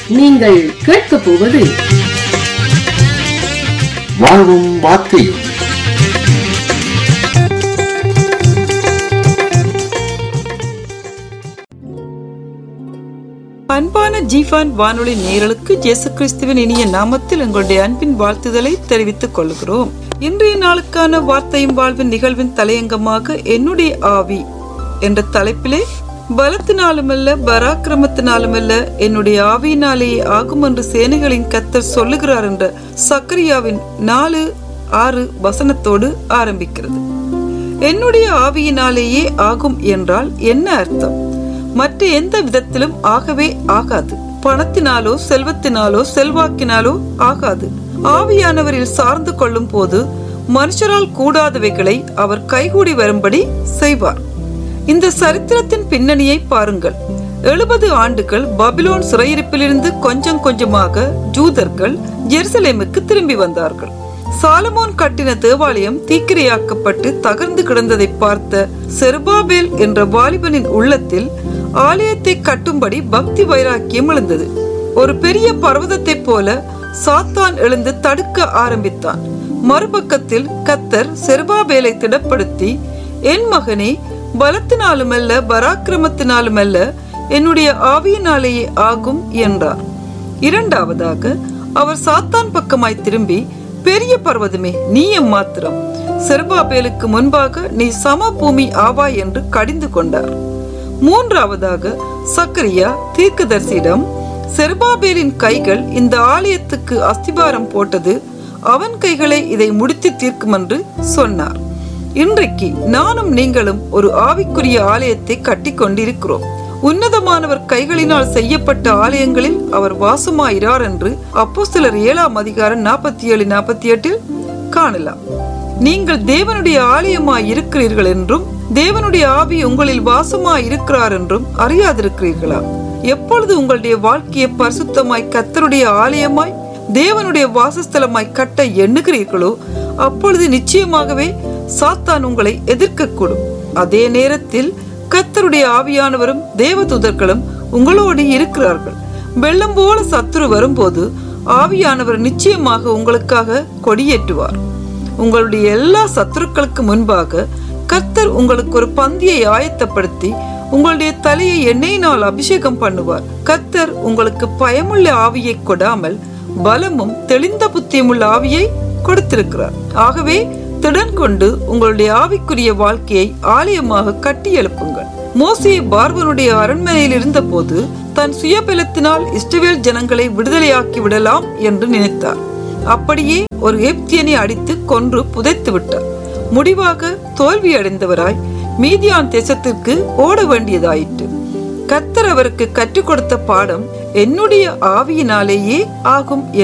நீங்கள் கேட்கப் போவது வாழ்வும் வார்த்தையும் அன்பான ஜீவான் வானொலி நேயர்களுக்கு இயேசு கிறிஸ்துவின் இனிய நாமத்தில் எங்களுடைய அன்பின் வாழ்த்துதலை தெரிவித்துக் கொள்கிறோம் இன்றைய நாளுக்கான வார்த்தையும் வாழ்வின் நிகழ்வின் தலையங்கமாக என்னுடைய ஆவி என்ற தலைப்பிலே பலத்தினாலுமல்ல பராக்கிரமத்தினாலுமல்ல என்னுடைய ஆவியினாலேயே ஆகும் என்று சேனைகளின் கத்தர் சொல்லுகிறார் என்ற சக்கரியாவின் நாலு ஆறு வசனத்தோடு ஆரம்பிக்கிறது என்னுடைய ஆவியினாலேயே ஆகும் என்றால் என்ன அர்த்தம் மற்ற எந்த விதத்திலும் ஆகவே ஆகாது பணத்தினாலோ செல்வத்தினாலோ செல்வாக்கினாலோ ஆகாது ஆவியானவரில் சார்ந்து கொள்ளும் போது மனுஷரால் கூடாதவைகளை அவர் கைகூடி வரும்படி செய்வார் இந்த சரித்திரத்தின் பின்னணியை பாருங்கள் எழுபது ஆண்டுகள் பபிலோன் சிறையிருப்பிலிருந்து கொஞ்சம் கொஞ்சமாக ஜூதர்கள் ஜெருசலேமுக்கு திரும்பி வந்தார்கள் சாலமோன் கட்டின தேவாலயம் தீக்கிரையாக்கப்பட்டு தகர்ந்து கிடந்ததை பார்த்த செருபாபேல் என்ற வாலிபனின் உள்ளத்தில் ஆலயத்தை கட்டும்படி பக்தி வைராக்கியம் எழுந்தது ஒரு பெரிய பர்வதத்தைப் போல சாத்தான் எழுந்து தடுக்க ஆரம்பித்தான் மறுபக்கத்தில் கத்தர் செருபாபேலை திடப்படுத்தி என் மகனே பலத்தினாலுமல்ல பராக்கிரமத்தினாலுமல்ல என்னுடைய ஆவியினாலேயே ஆகும் என்றார் இரண்டாவதாக அவர் சாத்தான் பக்கமாய் திரும்பி பெரிய பர்வதமே நீ மாத்திரம் செருபாபேலுக்கு முன்பாக நீ சம பூமி ஆவாய் என்று கடிந்து கொண்டார் மூன்றாவதாக சக்கரியா தீர்க்கதர்சியிடம் செருபாபேலின் கைகள் இந்த ஆலயத்துக்கு அஸ்திபாரம் போட்டது அவன் கைகளை இதை முடித்து தீர்க்கும் என்று சொன்னார் இன்றைக்கு நானும் நீங்களும் ஒரு ஆவிக்குரிய ஆலயத்தை கட்டி கொண்டிருக்கிறோம் உன்னதமானவர் கைகளினால் செய்யப்பட்ட ஆலயங்களில் அவர் வாசமாயிரார் என்று அப்போ சிலர் ஏழாம் அதிகாரம் நாற்பத்தி ஏழு நாற்பத்தி எட்டில் காணலாம் நீங்கள் தேவனுடைய ஆலயமாய் இருக்கிறீர்கள் என்றும் தேவனுடைய ஆவி உங்களில் வாசமாய் இருக்கிறார் என்றும் அறியாதிருக்கிறீர்களா எப்பொழுது உங்களுடைய வாழ்க்கையை பரிசுத்தமாய் கத்தருடைய ஆலயமாய் தேவனுடைய வாசஸ்தலமாய் கட்ட எண்ணுகிறீர்களோ அப்பொழுது நிச்சயமாகவே சாத்தான் உங்களை எதிர்க்கக்கூடும் அதே நேரத்தில் கத்தருடைய ஆவியானவரும் தேவதூதர்களும் உங்களோடு இருக்கிறார்கள் வெள்ளம் போல சத்துரு வரும்போது ஆவியானவர் நிச்சயமாக உங்களுக்காக கொடியேற்றுவார் உங்களுடைய எல்லா சத்துருக்களுக்கு முன்பாக கர்த்தர் உங்களுக்கு ஒரு பந்தியை ஆயத்தப்படுத்தி உங்களுடைய தலையை எண்ணெயினால் அபிஷேகம் பண்ணுவார் கர்த்தர் உங்களுக்கு பயமுள்ள ஆவியை கொடாமல் பலமும் தெளிந்த புத்தியுமுள்ள ஆவியை கொடுத்திருக்கிறார் ஆகவே திடன் கொண்டு உங்களுடைய ஆவிக்குரிய வாழ்க்கையை ஆலயமாக கட்டி எழுப்புங்கள் மோசியை பார்வனுடைய அரண்மனையில் இருந்த போது தன் சுயபலத்தினால் இஸ்ரவேல் ஜனங்களை விடுதலையாக்கி விடலாம் என்று நினைத்தார் அப்படியே ஒரு எப்தியனை அடித்து கொன்று புதைத்து விட்டார் முடிவாக தோல்வி அடைந்தவராய் மீதியான் தேசத்திற்கு ஓட வேண்டியதாயிற்று கத்தர் அவருக்கு கற்றுக் கொடுத்த பாடம் என்னுடைய ஆவியினாலேயே ஆகும்